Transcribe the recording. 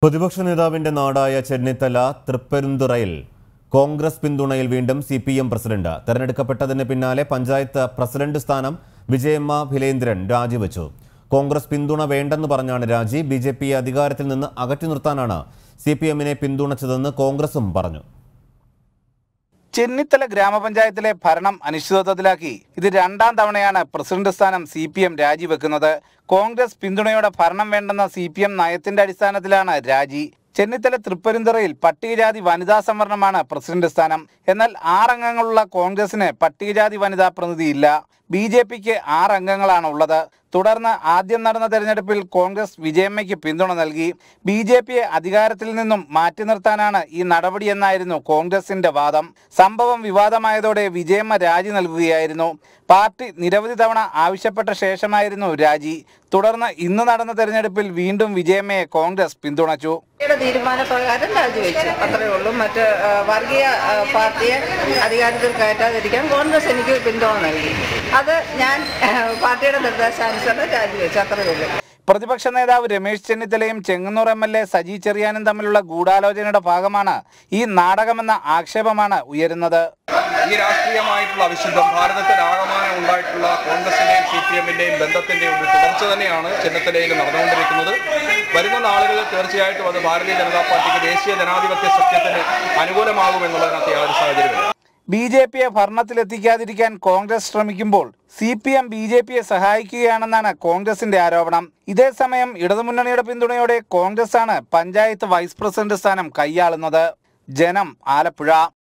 പ്രതിപക്ഷ നേതാവിന്റെ നാടായ ചെന്നിത്തല തൃപ്പരുന്തുറയിൽ കോൺഗ്രസ് പിന്തുണയിൽ വീണ്ടും സി പി എം പ്രസിഡന്റ് തെരഞ്ഞെടുക്കപ്പെട്ടതിന് പിന്നാലെ പഞ്ചായത്ത് പ്രസിഡന്റ് സ്ഥാനം വിജയമ്മ ഭിലേന്ദ്രൻ രാജിവെച്ചു കോൺഗ്രസ് പിന്തുണ വേണ്ടെന്ന് പറഞ്ഞാണ് രാജി ബി ജെ പിയെ അധികാരത്തിൽ നിന്ന് അകറ്റി നിർത്താനാണ് സി പി എമ്മിനെ പിന്തുണച്ചതെന്ന് കോൺഗ്രസും പറഞ്ഞു ചെന്നിത്തല ഗ്രാമപഞ്ചായത്തിലെ ഭരണം അനിശ്ചിതത്വത്തിലാക്കി ഇത് രണ്ടാം തവണയാണ് പ്രസിഡന്റ് സ്ഥാനം സി പി എം രാജിവെക്കുന്നത് കോൺഗ്രസ് പിന്തുണയോടെ ഭരണം വേണ്ടെന്ന സി പി എം നയത്തിന്റെ അടിസ്ഥാനത്തിലാണ് രാജി ചെന്നിത്തല തൃപ്പരുന്തറയിൽ പട്ടികജാതി വനിതാ സംവരണമാണ് പ്രസിഡന്റ് സ്ഥാനം എന്നാൽ ആറംഗങ്ങളുള്ള കോൺഗ്രസിന് പട്ടികജാതി വനിതാ പ്രതിനിധിയില്ല ബി ജെ പിക്ക് ആറ് അംഗങ്ങളാണ് ഉള്ളത് തുടർന്ന് ആദ്യം നടന്ന തെരഞ്ഞെടുപ്പിൽ കോൺഗ്രസ് വിജയമ്മയ്ക്ക് പിന്തുണ നൽകി ബി ജെ പിയെ അധികാരത്തിൽ നിന്നും മാറ്റി നിർത്താനാണ് ഈ നടപടിയെന്നായിരുന്നു കോൺഗ്രസിന്റെ വാദം സംഭവം വിവാദമായതോടെ വിജയമ്മ രാജി നൽകുകയായിരുന്നു പാർട്ടി നിരവധി തവണ ആവശ്യപ്പെട്ട ശേഷമായിരുന്നു രാജി തുടർന്ന് ഇന്ന് നടന്ന തെരഞ്ഞെടുപ്പിൽ വീണ്ടും വിജയമ്മയെ കോൺഗ്രസ് പിന്തുണച്ചു പാർട്ടിയുടെ തീരുമാനപ്രകാരം രാജിവെച്ചു അത്രേ ഉള്ളൂ മറ്റ് ആ, വർഗീയ ആ, പാർട്ടിയെ അധികാരത്തിൽ കയറ്റാതിരിക്കാൻ കോൺഗ്രസ് എനിക്ക് പിന്തുണ നൽകി അത് ഞാൻ ആ, പാർട്ടിയുടെ നിർദ്ദേശാനുസരണം രാജിവെച്ചു അത്രേ ഉള്ളൂ പ്രതിപക്ഷ നേതാവ് രമേശ് ചെന്നിത്തലയും Chengannur M L A Saji ചെറിയാനും തമ്മിലുള്ള ഗൂഢാലോചനയുടെ ഭാഗമാണ് ഈ നാടകമെന്ന ആക്ഷേപമാണ് ഉയരുന്നത് ഈ രാഷ്ട്രീയമായിട്ടുള്ള അവിശുദ്ധം ഭാരതത്തിലാകമാനം ഉണ്ടായിട്ടുള്ള കോൺഗ്രസിന്റെയും സി പി എമ്മിന്റെയും ബന്ധത്തിന്റെയും ഒരു തുടർച്ച തന്നെയാണ് ചെന്നിത്തലയിൽ നടന്നുകൊണ്ടിരിക്കുന്നത് വരുന്ന നാളുകളിൽ തീർച്ചയായിട്ടും അത് ഭാരതീയ ജനതാ പാർട്ടിക്ക് ദേശീയ ജനാധിപത്യ സത്യത്തിന് അനുകൂലമാകുമെന്നുള്ളതിനകത്ത് യാതൊരു സാഹചര്യമില്ല ബി ജെ പിയെ ഭരണത്തിലെത്തിക്കാതിരിക്കാൻ കോൺഗ്രസ് ശ്രമിക്കുമ്പോൾ C P M B J പിയെ സഹായിക്കുകയാണെന്നാണ് കോൺഗ്രസിന്റെ ആരോപണം ഇതേസമയം ഇടതുമുന്നണിയുടെ പിന്തുണയോടെ കോൺഗ്രസ് ആണ് പഞ്ചായത്ത് വൈസ് പ്രസിഡന്റ് സ്ഥാനം കൈയാളുന്നത് ജനം ആലപ്പുഴ